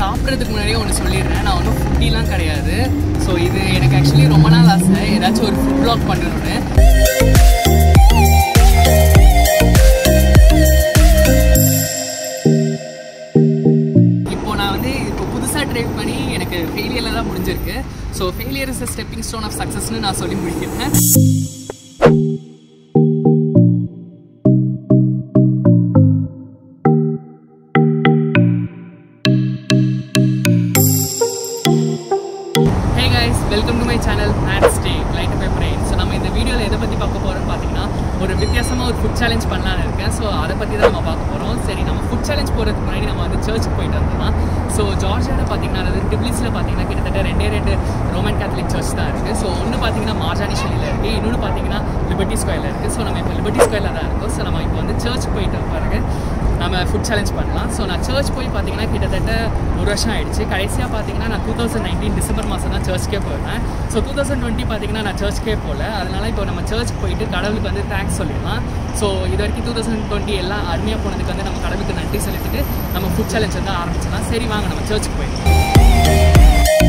சாப்பிட்றதுக்கு முன்னாடியே ஒன்று சொல்லிடுறேன் நான் ஒன்றும் ஃபுட்டிலாம் கிடையாது ஸோ இது எனக்கு ஆக்சுவலி ரொம்ப நாள் ஆசை ஏதாச்சும் ஒரு ஃபுட் பிளாக் பண்ணணும்னு இப்போ நான் வந்து இப்போ புதுசாக ட்ரை பண்ணி எனக்கு ஃபெயிலியரில் தான் முடிஞ்சிருக்கு so failure is a stepping stone of சக்ஸஸ்னு நான் சொல்லி முடிக்கிறேன் hey guys welcome to my channel made stay light by brain so நம்ம இந்த வீடியோவில் எதை பற்றி பார்க்க போகிறோம்னு பார்த்தீங்கன்னா ஒரு வித்தியாசமாக ஒரு ஃபுட் சேலஞ்ச் பண்ணலான்னு இருக்கேன் ஸோ அதை பற்றி தான் நம்ம பார்க்க போகிறோம் சரி நம்ம ஃபுட் சேலஞ்ச் போகிறதுக்கு முன்னாடி நம்ம வந்து சர்ச்சுக்கு போயிட்டு வந்துடலாம் ஸோ ஜார்ஜியாவில் பார்த்தீங்கன்னா அதாவது டிப்ளிஸில் பார்த்தீங்கன்னா கிட்டத்தட்ட ரெண்டே ரெண்டு ரோமன் கேத்தலிக் சர்ச் தான் இருக்குது ஸோ ஒன்று பார்த்தீங்கன்னா மார்ஜானி ஷெல்லியில் இருக்குது இன்னொன்று பார்த்தீங்கன்னா லிபர்ட்டி ஸ்கொயரில் இருக்குது ஸோ நம்ம இப்போ லிபர்ட்டி ஸ்கொயரில் தான் இருக்கோம் ஸோ நம்ம இப்போ வந்து சர்ச் போயிட்டு பிறகு நம்ம ஃபுட் சேலஞ்ச் பண்ணலாம் ஸோ நான் சர்ச் போய் பார்த்தீங்கன்னா கிட்டத்தட்ட ஒரு வருஷம் ஆயிடுச்சு கடைசியாக பார்த்தீங்கன்னா நான் டூ தௌசண்ட் நைன்டீன் டிசம்பர் மாதம் தான் சர்ச்க்கே போயிருந்தேன் ஸோ டூ தௌசண்ட் டுவெண்ட்டி பார்த்தீங்கன்னா நான் சர்ச்க்கே போகல அதனால இப்போ நம்ம சர்ச் போயிட்டு கடவுளுக்கு வந்து தேங்க்ஸ் சொல்லிடலாம் ஸோ இது வரைக்கும் டூ தௌசண்ட் டுவெண்ட்டி எல்லாம் அருமையாக போனதுக்கு வந்து நம்ம கடவுளுக்கு நன்றி சொல்லிட்டு நம்ம ஃபுட் சேலஞ்ச் வந்து ஆரம்பிச்சிடலாம் சரி வாங்க நம்ம சர்ச்சுக்கு போயிடலாம்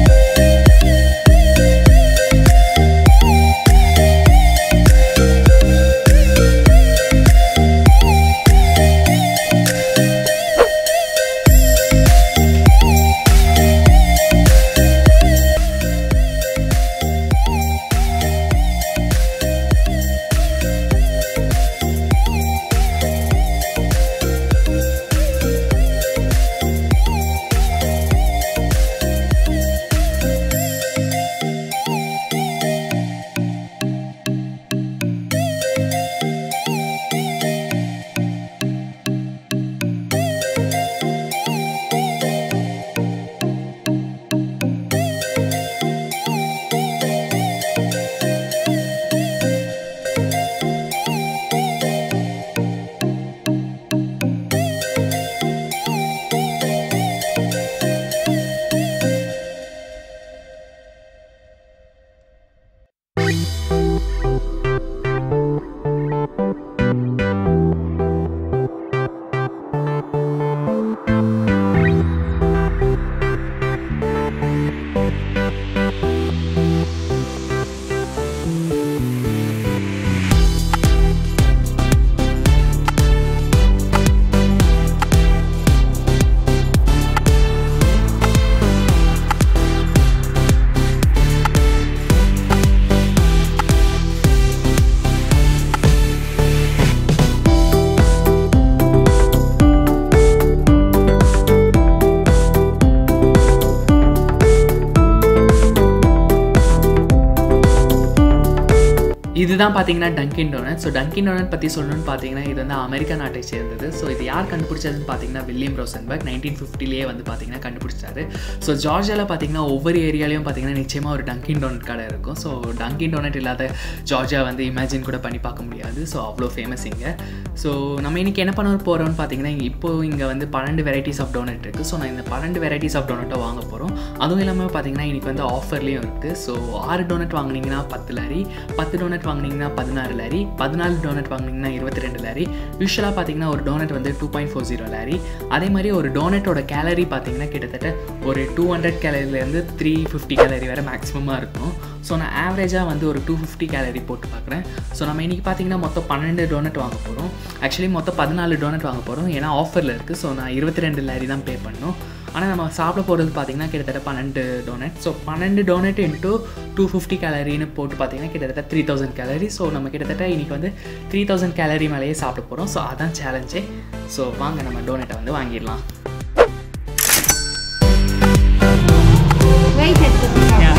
இதுதான் பார்த்தீங்கன்னா Dunkin donut so Dunkin donut பற்றி சொல்லணும்னு பார்த்தீங்கன்னா இது வந்து அமெரிக்கா நாட்டை சேர்ந்தது ஸோ இது யார் கண்டுபிடிச்சதுன்னு பார்த்தீங்கன்னா வில்லியம் ரோசன்பர்க் நைன்டீன் ஃபிஃப்டிலேயே வந்து பார்த்தீங்கன்னா கண்டுபிடிச்சாரு ஸோ ஜார்ஜியாவில் பார்த்தீங்கன்னா ஒவ்வொரு ஏரியாலையும் பார்த்தீங்கன்னா நிச்சயமாக ஒரு டங்கின் டோனட் கடை இருக்கும் ஸோ டங்கின் டோனட் இல்லாத ஜார்ஜியா வந்து இமேஜின் கூட பண்ணி பார்க்க முடியாது ஸோ அவ்வளோ ஃபேமஸ் இங்கே ஸோ நம்ம இன்றைக்கி என்ன பண்ண போகிறோம்னு பார்த்தீங்கன்னா இப்போ இங்கே வந்து பன்னெண்டு வெரைட்டிஸ் ஆஃப் டோனட் இருக்குது ஸோ நான் இந்த பன்னெண்டு வெரைட்டிஸ் ஆஃப் டோனட்டை வாங்க போகிறோம் அதுவும் இல்லாமல் பார்த்தீங்கன்னா இன்றைக்கி வந்து ஆஃபர்லேயும் இருக்குது ஸோ ஆறு டோனட் வாங்கினீங்கன்னா பத்து லாரி பத்து டோனட் வாங்கினீங்கன்னா பதினாறு லாரி பதினாலு டோனட் வாங்கினீங்கன்னா இருபத்தி ரெண்டு லாரி யூஸ்வலாக பார்த்தீங்கன்னா ஒரு டோனட் வந்து two point four zero lari அதே மாதிரி ஒரு டோனட்டோட கேலரி பார்த்தீங்கன்னா கிட்டத்தட்ட ஒரு டூ ஹண்ட்ரட் கேலரிலேருந்து த்ரீ ஃபிஃப்டி கேலரி வரை மேக்ஸிமமாக இருக்கும் ஸோ நான் ஆவரேஜாக வந்து ஒரு டூ ஃபிஃப்டி கேலரி போட்டு பார்க்குறேன் ஸோ நம்ம இன்றைக்கி பார்த்தீங்கன்னா மொத்தம் பன்னெண்டு டோனட் வாங்க போகிறோம் ஆக்சுவலி மொத்தம் பதினாலு டோனட் வாங்க போகிறோம் ஏன்னா ஆஃபரில் இருக்குது ஸோ நான் இருபத்தி ரெண்டு லாரி தான் பே பண்ணணும் ஆனால் நம்ம சாப்பிட போகிறது பார்த்தீங்கன்னா கிட்டத்தட்ட பன்னெண்டு டோனட் ஸோ பன்னெண்டு டோனட் இன்ட்டு டூ ஃபிஃப்டி கேலரின்னு போட்டு பார்த்தீங்கன்னா கிட்டத்தட்ட த்ரீ தௌசண்ட் கேலரி ஸோ நம்ம கிட்டத்தட்ட இன்றைக்கி வந்து த்ரீ தௌசண்ட் கேலரி மேலேயே சாப்பிட போகிறோம் ஸோ அதான் சேலஞ்சே ஸோ வாங்க நம்ம டோனட்டை வந்து வாங்கிடலாம் Wait at the Yeah.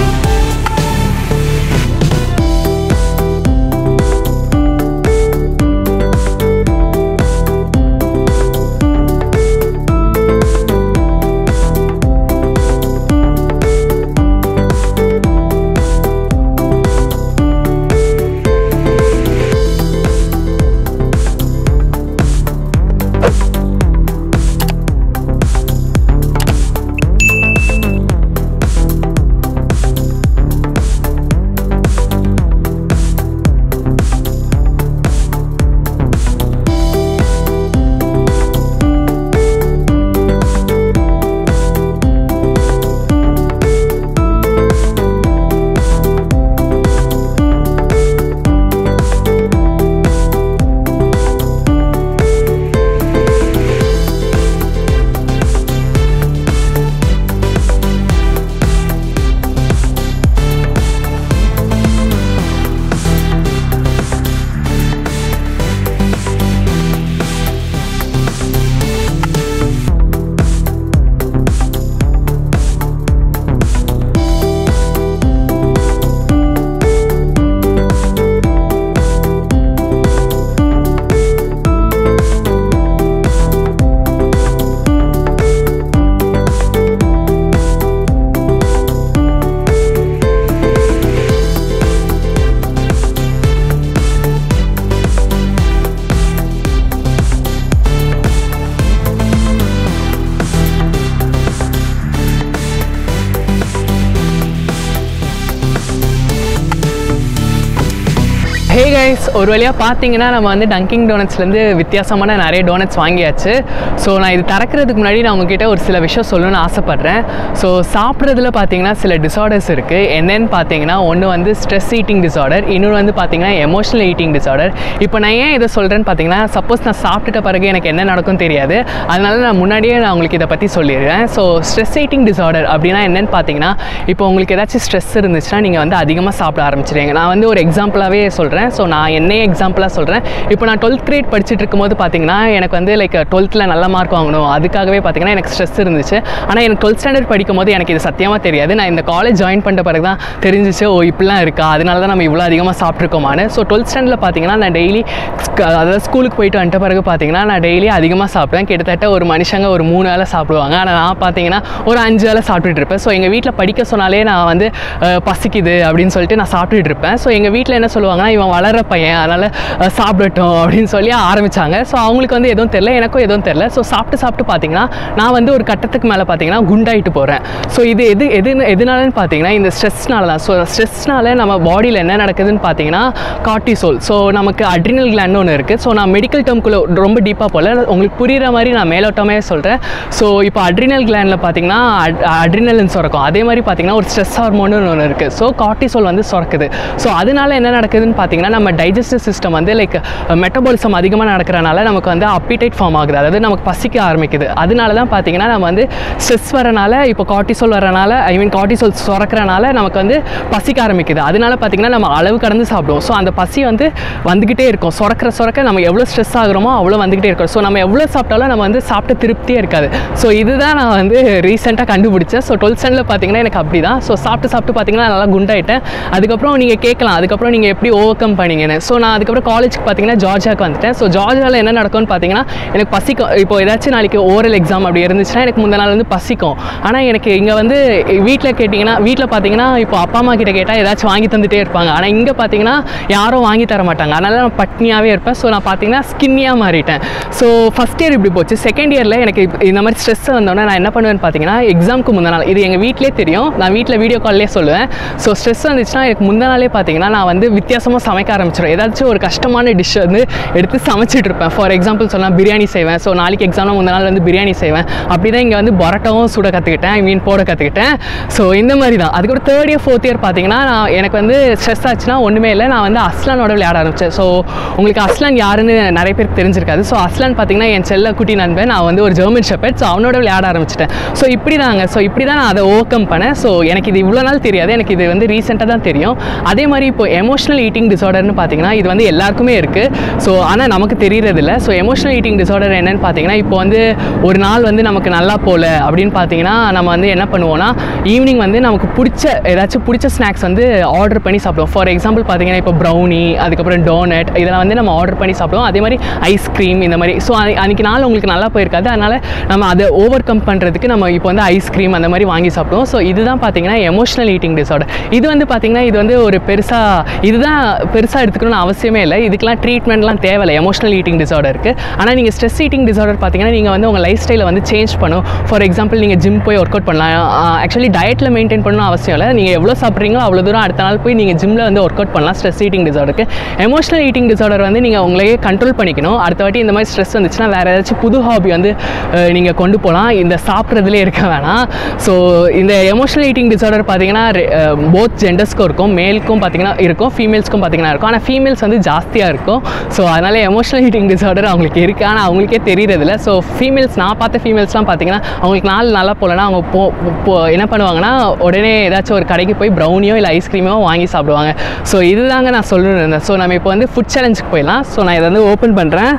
Guys ஒரு வழியாக பார்த்தீங்கன்னா நம்ம வந்து டங்கிங் டோனட்ஸ்லேருந்து வித்தியாசமான நிறைய டோனட்ஸ் வாங்கியாச்சு ஸோ நான் இது திறக்கிறதுக்கு முன்னாடி நான் உங்ககிட்ட ஒரு சில விஷயம் சொல்லணும்னு ஆசைப்பட்றேன் ஸோ சாப்பிட்றதுல பார்த்தீங்கன்னா சில டிசார்டர்ஸ் இருக்குது என்னென்னு பார்த்தீங்கன்னா ஒன்று வந்து ஸ்ட்ரெஸ் ஈட்டிங் டிசார்டர் இன்னொன்று வந்து பார்த்தீங்கன்னா எமோஷனல் ஈட்டிங் டிசார்டர் இப்போ நான் ஏன் இதை சொல்கிறேன்னு பார்த்தீங்கன்னா சப்போஸ் நான் சாப்பிட்டுட்ட பிறகு எனக்கு என்ன நடக்கும் தெரியாது அதனால நான் முன்னாடியே நான் உங்களுக்கு இதை பற்றி சொல்லிடுறேன் ஸோ ஸ்ட்ரெஸ் ஈட்டிங் டிசார்டர் அப்படின்னா என்னென்னு பார்த்தீங்கன்னா இப்போ உங்களுக்கு ஏதாச்சும் ஸ்ட்ரெஸ் இருந்துச்சுன்னா நீங்கள் வந்து அதிகமாக சாப்பிட ஆரம்பிச்சிடுங்க நான் வந்து ஒரு எக்ஸாம்பிளாகவே சொல்கிறேன் ஸோ நான் என்னையே எக்ஸாம்பிளாக சொல்கிறேன் இப்போ நான் டுவெல்த் கிரேட் படிச்சுட்டு இருக்கும்போது பார்த்தீங்கன்னா எனக்கு வந்து லைக் டுவெல்த்தில் நல்ல மார்க் வாங்கணும் அதுக்காகவே பார்த்தீங்கன்னா எனக்கு ஸ்ட்ரெஸ் இருந்துச்சு ஆனால் எனக்கு டுவெல்த் ஸ்டாண்டர்ட் படிக்கும் போது எனக்கு இது சத்தியமாக தெரியாது நான் இந்த காலேஜ் ஜாயின் பண்ணிட்ட பிறகு தான் தெரிஞ்சிச்சு ஓ இப்படிலாம் இருக்கா அதனால தான் நம்ம இவ்வளோ அதிகமாக சாப்பிட்ருக்கோமான்னு ஸோ டுவெல்த் ஸ்டாண்டர்டில் பார்த்தீங்கன்னா நான் டெய்லி அதாவது ஸ்கூலுக்கு போயிட்டு வந்துட்ட பிறகு பார்த்தீங்கன்னா நான் டெய்லி அதிகமாக சாப்பிடுவேன் கிட்டத்தட்ட ஒரு மனுஷங்க ஒரு மூணு வேளை சாப்பிடுவாங்க ஆனால் நான் பார்த்தீங்கன்னா ஒரு அஞ்சு வேளை சாப்பிட்டுட்டு இருப்பேன் ஸோ எங்கள் வீட்டில் படிக்க சொன்னாலே நான் வந்து அஹ், பசிக்குது அப்படின்னு சொல்லிட்டு நான் சாப்பிட்டுட்டு இருப்பேன் ஸோ எங்கள் வீட்டில் என்ன சொல்லுவாங்கன்னா இவன் வளர்ற பையன் அதனால் அஹ், சாப்பிடட்டும் அப்படின்னு சொல்லி ஆரம்பித்தாங்க ஸோ அவங்களுக்கு வந்து எதுவும் தெரில எனக்கும் எதுவும் தெரில ஸோ சாப்பிட்டு சாப்பிட்டு பார்த்தீங்கன்னா நான் வந்து ஒரு கட்டத்துக்கு மேலே பார்த்தீங்கன்னா குண்டாயிட்டு போகிறேன் ஸோ இது எது எது எதுனாலன்னு பார்த்தீங்கன்னா இந்த ஸ்ட்ரெஸ்னால தான் ஸோ ஸ்ட்ரெஸ்னால நம்ம பாடியில் என்ன நடக்குதுன்னு பார்த்தீங்கன்னா கார்டிசோல் ஸோ நமக்கு அட்ரினல் கிளாண்ட் ஒன்று இருக்குது ஸோ நான் மெடிக்கல் டேர்ம்குள்ளே ரொம்ப டீப்பாக போகல உங்களுக்கு புரிகிற மாதிரி நான் மேலோட்டமே சொல்கிறேன் ஸோ இப்போ அட்ரினல் கிளாண்டில் பார்த்தீங்கன்னா அட்ரினலின் சுரக்கும் அதே மாதிரி பார்த்தீங்கன்னா ஒரு ஸ்ட்ரெஸ் ஹார்மோன்னு ஒன்று இருக்குது ஸோ கார்டிசோல் வந்து சுரக்குது ஸோ அதனால என்ன நடக்குதுன்னு பார்த்தீங்கன்னா நம்ம டைஜஸ்டிவ் சிஸ்டம் வந்து லைக் மெட்டபாலிசம் அதிகமாக நடக்கிறனால நமக்கு வந்து அப்பிடைட் ஃபார்ம் ஆகுது அதாவது நமக்கு பசிக்க ஆரம்பிக்குது அதனால தான் பார்த்தீங்கன்னா நம்ம வந்து ஸ்ட்ரெஸ் வரனால இப்போ கார்டிசோல் வரனால ஐ மீன் கார்டிசோல் சுரக்கிறனால நமக்கு வந்து பசிக்க ஆரம்பிக்குது அதனால பார்த்தீங்கன்னா நம்ம அளவு கடந்து சாப்பிடுவோம் ஸோ அந்த பசி வந்து வந்துக்கிட்டே இருக்கும் சுரக்கிற சுரக்க நம்ம எவ்வளோ ஸ்ட்ரெஸ் ஆகுறோமோ அவ்வளோ வந்துக்கிட்டே இருக்கும் ஸோ நம்ம எவ்வளோ சாப்பிட்டாலும் நம்ம வந்து சாப்பிட்ட திருப்தியே இருக்காது ஸோ இதுதான் நான் வந்து ரீசெண்டாக கண்டுபிடிச்சேன் ஸோ டுவெல்த் ஸ்டாண்டர்டில் பார்த்தீங்கன்னா எனக்கு அப்படி தான் ஸோ சாப்பிட்டு சாப்பிட்டு பார்த்தீங்கன்னா நல்லா குண்டாயிட்டேன் அதுக்கப்புறம் நீங்கள் கேட்கலாம் அதுக்கப்புறம் நீங்கள் எப்படி ஓவர் கம் பண்ணீங்கன்னு ஸோ நான் அதுக்கப்புறம் காலேஜ்க்கு பார்த்தீங்கன்னா ஜார்ஜியாவுக்கு வந்துட்டேன் ஸோ ஜார்ஜியாவில் என்ன நடக்கும்னு பார்த்தீங்கன்னா எனக்கு பசிக்கும் இப்போ ஏதாச்சும் நாளைக்கு ஓரல் எக்ஸாம் அப்படி இருந்துச்சுன்னா எனக்கு முந்தின நாள் வந்து பசிக்கும் ஆனால் எனக்கு இங்கே வந்து வீட்டில் கேட்டிங்கன்னா வீட்டில் பார்த்தீங்கன்னா இப்போ அப்பா அம்மா கிட்ட கேட்டால் ஏதாச்சும் வாங்கி தந்துட்டே இருப்பாங்க ஆனால் இங்கே பார்த்தீங்கன்னா யாரும் வாங்கி தர மாட்டாங்க அதனால நான் பட்னியாகவே இருப்பேன் ஸோ நான் பார்த்தீங்கன்னா ஸ்கின்னியாக மாறிட்டேன் ஸோ ஃபஸ்ட் இயர் இப்படி போச்சு செகண்ட் இயரில் எனக்கு இப்ப இந்த மாதிரி ஸ்ட்ரெஸ் வந்தோடனே நான் என்ன பண்ணுவேன்னு பார்த்தீங்கன்னா எக்ஸாமுக்கு முந்தின நாள் இது எங்கள் வீட்டிலே தெரியும் நான் வீட்டில் வீடியோ கால்லே சொல்லுவேன் ஸோ ஸ்ட்ரெஸ் வந்துச்சுன்னா எனக்கு முந்தின நாளே பார்த்தீங்கன்னா நான் வந்து வித்தியாசமாக சமைக்க ஆரம்பிச்சிடும் ஏதாச்சும் ஒரு கஷ்டமான டிஷ் வந்து எடுத்து சமைச்சிட்டு இருப்பேன் ஃபார் எக்ஸாம்பிள் சொல்லலாம் பிரியாணி செய்வேன் ஸோ நாளைக்கு எக்ஸாம்னா முந்தின நாள் வந்து பிரியாணி செய்வேன் அப்படி தான் இங்கே வந்து பரோட்டாவும் சுட கற்றுக்கிட்டேன் ஐ மீன் போட கற்றுக்கிட்டேன் ஸோ இந்த மாதிரி தான் அதுக்கப்புறம் தேர்ட் இயர் ஃபோர்த் இயர் பார்த்தீங்கன்னா நான் எனக்கு வந்து ஸ்ட்ரெஸ் ஆச்சுன்னா ஒன்றுமே இல்லை நான் வந்து அஸ்லானோட விளையாட ஆரம்பித்தேன் ஸோ உங்களுக்கு அஸ்லான் யாருன்னு நிறைய பேருக்கு தெரிஞ்சிருக்காது ஸோ அஸ்லான் பார்த்தீங்கன்னா என் செல்ல குட்டி நண்பன் நான் வந்து ஒரு ஜெர்மன் ஷெப்பர்ட் ஸோ அவனோட விளையாட ஆரம்பிச்சிட்டேன் ஸோ இப்படி தாங்க ஸோ இப்படி தான் நான் அதை ஓவர் கம் பண்ணேன் ஸோ எனக்கு இது இவ்வளோ நாள் தெரியாது எனக்கு இது வந்து ரீசெண்டாக தான் தெரியும் அதே மாதிரி இப்போ எமோஷனல் ஈட்டிங் டிசார்டர்னு பார்த்தீங்கன்னா இது வந்து எல்லாருக்குமே இருக்குது ஸோ ஆனால் நமக்கு தெரியறதில்ல ஸோ எமோஷனல் ஈட்டிங் டிசார்டர் என்னன்னு பார்த்தீங்கன்னா இப்போ வந்து ஒரு நாள் வந்து நமக்கு நல்லா போகல அப்படின்னு பார்த்தீங்கன்னா நம்ம வந்து என்ன பண்ணுவோம்னா ஈவினிங் வந்து நமக்கு பிடிச்ச ஏதாச்சும் பிடிச்ச ஸ்நாக்ஸ் வந்து ஆர்டர் பண்ணி சாப்பிடுவோம் ஃபார் எக்ஸாம்பிள் பார்த்தீங்கன்னா இப்போ ப்ரௌனி அதுக்கப்புறம் டோனட் இதெல்லாம் வந்து நம்ம ஆர்டர் பண்ணி சாப்பிடுவோம் அதே மாதிரி ஐஸ்கிரீம் இந்த மாதிரி ஸோ அன்றைக்கி நாள் உங்களுக்கு நல்லா போயிருக்காது அதனால் நம்ம அதை ஓவர் கம் பண்ணுறதுக்கு நம்ம இப்போ வந்து ஐஸ்கிரீம் அந்த மாதிரி வாங்கி சாப்பிடுவோம் ஸோ இதுதான் பார்த்தீங்கன்னா எமோஷனல் ஈட்டிங் டிசார்டர் இது வந்து பார்த்தீங்கன்னா இது வந்து ஒரு பெருசாக இதுதான் பெருசாக எடுத்துக்கணும்னு அவசியமே இல்லை இதுக்கெல்லாம் ட்ரீட்மெண்ட்லாம் தேவையில்லை எமோஷனல் ஈட்டிங் டிசார்டருக்கு ஆனால் நீங்கள் ஸ்ட்ரெஸ் ஈட்டிங் டிசார்டர் பார்த்தீங்கன்னா நீங்கள் வந்து உங்கள் லைஃப் ஸ்டைலை வந்து சேஞ்ச் பண்ணும் ஃபார் எக்ஸாம்பிள் நீங்கள் ஜிம் போய் ஒர்க் அவுட் பண்ணலாம் ஆக்சுவலி டயட்டில் மெயின்டைன் பண்ணணும் அவசியம் இல்லை நீங்கள் எவ்வளோ சாப்பிட்றீங்களோ அவ்வளோ தூரம் அடுத்த நாள் போய் நீங்கள் ஜிம்மில் வந்து ஒர்க் அவுட் பண்ணலாம் ஸ்ட்ரெஸ் ஈட்டிங் டிசார்டருக்கு எமோஷனல் ஈட்டிங் டிசார்டர் வந்து நீங்கள் உங்களையே கண்ட்ரோல் பண்ணிக்கணும் அடுத்த வாட்டி இந்த மாதிரி ஸ்ட்ரெஸ் வந்துச்சுன்னா வேறு ஏதாச்சும் புது ஹாபி வந்து நீங்கள் கொண்டு போகலாம் இந்த சாப்பிட்றதுலே இருக்க வேணாம் ஸோ இந்த எமோஷனல் ஈட்டிங் டிசார்டர் பார்த்தீங்கன்னா போத் ஜெண்டர்ஸ்க்கும் இருக்கும் மேலுக்கும் பார்த்தீங்கன்னா இருக்கும் ஃபீமேல்ஸ்க்கும் பார்த்தீங்கன்னா இருக்கும் ஆனால் ஃபீமேல்ஸ் வந்து ஜாஸ்தியாக இருக்கும் ஸோ அதனால் எமோஷனல் ஈட்டிங் டிசார்டர் அவங்களுக்கு இருக்குது ஆனால் அவங்களுக்கே தெரியறதில்ல ஸோ ஃபீமேல்ஸ் நான் பார்த்த ஃபீமேல்ஸ்லாம் பார்த்தீங்கன்னா அவங்களுக்கு நாள் நல்லா போகலன்னா அவங்க போ போ என்ன பண்ணுவாங்கன்னா உடனே ஏதாச்சும் ஒரு கடைக்கு போய் ப்ரௌனியோ இல்லை ஐஸ்கிரீமோ வாங்கி சாப்பிடுவாங்க ஸோ இதுதாங்க நான் சொல்லணும்னு இருந்தேன் ஸோ நம்ம இப்போ வந்து ஃபுட் சேலஞ்சுக்கு போயிடலாம் ஸோ நான் இதை வந்து ஓப்பன் பண்ணுறேன்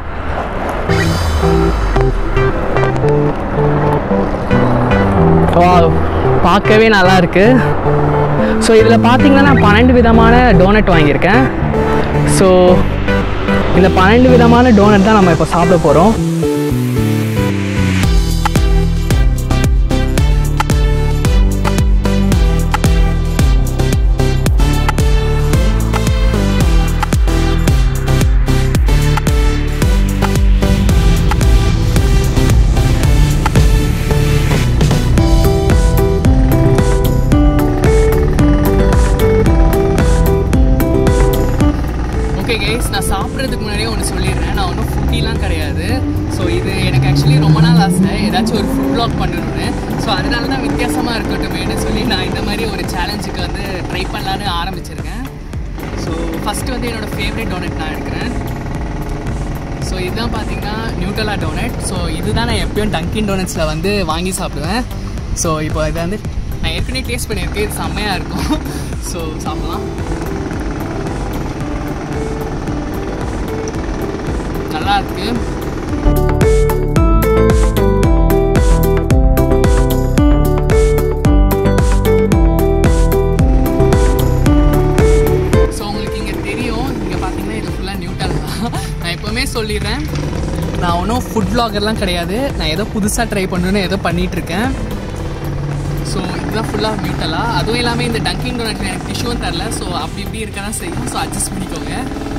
Wow, பார்க்கவே நல்லா இருக்கு ஸோ இதில் பார்த்தீங்கன்னா நான் பன்னெண்டு விதமான டோனட் வாங்கியிருக்கேன் ஸோ இந்த பன்னெண்டு விதமான டோனட் தான் நம்ம இப்போ சாப்பிட போகிறோம் ஓகே ஓகே கைஸ் நான் சாப்பிட்றதுக்கு முன்னாடியே ஒன்று சொல்லிடுறேன் நான் ஒன்றும் ஃபுட்டிலாம் கிடையாது ஸோ இது எனக்கு ஆக்சுவலி ரொம்ப நாள் ஆசை ஏதாச்சும் ஒரு ஃபுட் ப்ளாக் பண்ணணும்னு ஸோ அதனால தான் வித்தியாசமாக இருக்கட்டுமேனு சொல்லி நான் இந்த மாதிரி ஒரு சேலஞ்சுக்கு வந்து ட்ரை பண்ணலான்னு ஆரம்பிச்சிருக்கேன் ஸோ ஃபஸ்ட்டு வந்து என்னோடய ஃபேவரட் டோனட் நான் எடுக்கிறேன் ஸோ இதுதான் பார்த்தீங்கன்னா நியூட்டலா டோனட் ஸோ இதுதான் நான் எப்பயும் டங்கின் டோனட்ஸில் வந்து வாங்கி சாப்பிடுவேன் ஸோ இப்போ இதை வந்து நான் ஏற்கனவே டேஸ்ட் பண்ணியிருக்கேன் இது செம்மையாக இருக்கும் ஸோ சாப்பிட்லாம் நல்லா இருக்கு ஸோ உங்களுக்கு இங்கே தெரியும் இங்கே பார்த்தீங்கன்னா இது ஃபுல்லாக நியூட்டல் தான் நான் எப்போவுமே சொல்லிடுறேன் நான் ஒன்றும் ஃபுட் vloggerலாம் கிடையாது நான் ஏதோ புதுசாக ட்ரை பண்ணணுன்னு ஏதோ பண்ணிட்டு இருக்கேன் ஸோ இதுதான் ஃபுல்லாக நியூட்டலா அதுவும் இல்லாமல் இந்த டங்கிங் டோனட் எனக்கு டிஷ்யூவும் தரல ஸோ அப்படி இப்படி இருக்க தான் செய்யும் ஸோ அட்ஜஸ்ட் பண்ணிக்கோங்க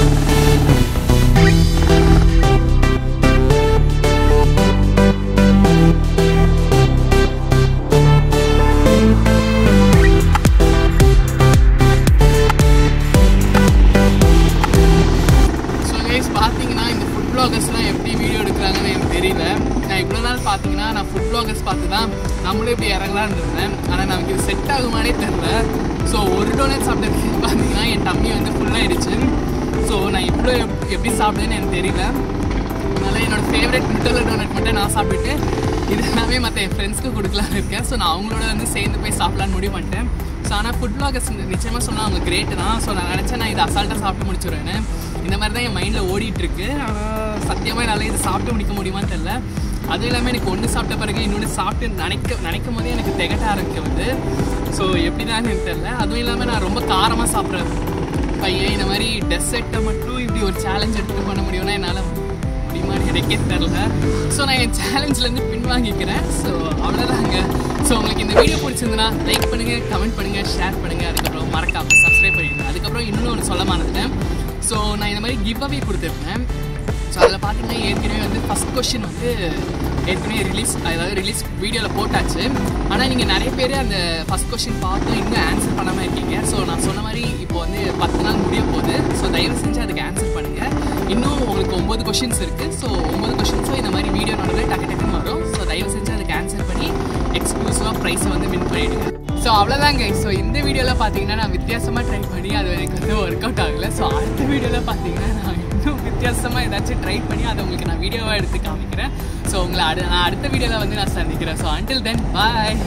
ஸோ கைஸ் பார்த்தீங்கன்னா இந்த ஃபுட் ப்ளாகர்ஸ்லாம் எப்படி வீடியோ எடுக்கிறாங்கன்னு எனக்கு தெரியல நான் இவ்வளோ நாள் பார்த்தீங்கன்னா நான் ஃபுட் ப்ளாகர்ஸ் பார்த்து தான் நம்மளும் இப்படி இறங்கலான்னு இருந்தேன் ஆனால் நமக்கு இது செட் ஆகுமானே தெரில ஸோ ஒரு டோனட் சாப்பிட்டதுக்கு பார்த்தீங்கன்னா என் டம்மி வந்து ஃபுல்லாகிடுச்சு ஸோ நான் இவ்வளோ எப்- எப்படி சாப்பிடுவேன்னு எனக்கு தெரியல அதனால் என்னோட ஃபேவரட் மிட்டல டோனட் மட்டும் நான் சாப்பிட்டுட்டு இது எல்லாமே மற்ற என் ஃப்ரெண்ட்ஸ்க்கு கொடுக்கலான்னு இருக்கேன் ஸோ நான் அவங்களோட வந்து சேர்ந்து போய் சாப்பிடலான்னு முடிவு பண்ணிட்டேன் ஸோ ஆனால் ஃபுட் பிளாகர்ஸ் நிச்சயமாக சொன்னால் அவங்க கிரேட்டு தான் ஸோ நான் நினச்சேன் நான் இதை அசால்ட்டாக சாப்பிட்டு முடிச்சிடுவேன்னு இந்த மாதிரி தான் என் மைண்டில் ஓடிட்டுருக்கு ஆனால் சத்தியமாக என்னால் இதை சாப்பிட்டு முடிக்க முடியுமான்னு தெரில அதுவும் இல்லாமல் எனக்கு ஒன்று சாப்பிட்ட பிறகு இன்னொன்று சாப்பிட்டு நினைக்க நினைக்கும் போதே எனக்கு திகட்ட ஆரம்பிக்கிறது ஸோ எப்படி தான் எனக்கு தெரில அதுவும் இல்லாமல் நான் ரொம்ப காரமாக சாப்பிட்றேன் பையன் இந்த மாதிரி டெசர்ட்டை மட்டும் இப்படி ஒரு சேலஞ்ச் எடுத்து பண்ண முடியும்னா என்னால் முடியுமா எனக்கே தெரில ஸோ நான் என் சேலஞ்சிலேருந்து பின்வாங்கிக்கிறேன் ஸோ அவ்வளோதாங்க ஸோ உங்களுக்கு இந்த வீடியோ பிடிச்சிருந்துன்னா லைக் பண்ணுங்கள் கமெண்ட் பண்ணுங்கள் ஷேர் பண்ணுங்கள் அதுக்கப்புறம் மறக்காமல் சப்ஸ்கிரைப் பண்ணிடுங்க அதுக்கப்புறம் இன்னொன்று ஒரு சொல்ல மறந்துட்டேன் ஸோ நான் இந்த மாதிரி கிவ் அவே கொடுத்துருப்பேன் ஸோ அதில் பார்த்தீங்கன்னா ஏற்கனவே வந்து ஃபஸ்ட் கொஷின் வந்து ஏற்கனவே ரிலீஸ் அதாவது ரிலீஸ் வீடியோவில் போட்டாச்சு ஆனால் நீங்கள் நிறைய பேர் அந்த ஃபஸ்ட் கொஷின் பார்த்தும் இன்னும் ஆன்சர் பண்ணாமல் இருக்கீங்க ஸோ நான் சொன்ன மாதிரி இப்போ வந்து பத்து நாள் முடிய போகுது ஸோ தயவு செஞ்சு அதுக்கு ஆன்சர் பண்ணுங்கள் இன்னும் உங்களுக்கு ஒம்பது கொஷின்ஸ் இருக்குது ஸோ ஒம்பது கொஷின்ஸும் இந்த மாதிரி வீடியோ நடுவில் டக்கு டக்குன்னு வரும் ஸோ தயவு செஞ்சு அதுக்கு ஆன்சர் பண்ணி எக்ஸ்க்ளூசிவாக ப்ரைஸை வந்து வின் பண்ணிவிடுங்க ஸோ அவ்வளோதாங்க ஸோ இந்த வீடியோவில் பார்த்தீங்கன்னா நான் வித்தியாசமாக ட்ரை பண்ணி அது எனக்கு வந்து ஒர்க் அவுட் ஆகலை ஸோ அடுத்த வீடியோவில் பார்த்தீங்கன்னா நான் இன்னும் வித்தியாசமாக ஏதாச்சும் ட்ரை பண்ணி அதை உங்களுக்கு நான் வீடியோவாக எடுத்து காமிக்கிறேன் ஸோ உங்களை அடு நான் அடுத்த வீடியோவில் வந்து நான் சந்திக்கிறேன் so until then bye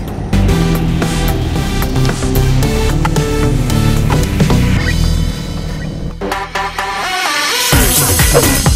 Thank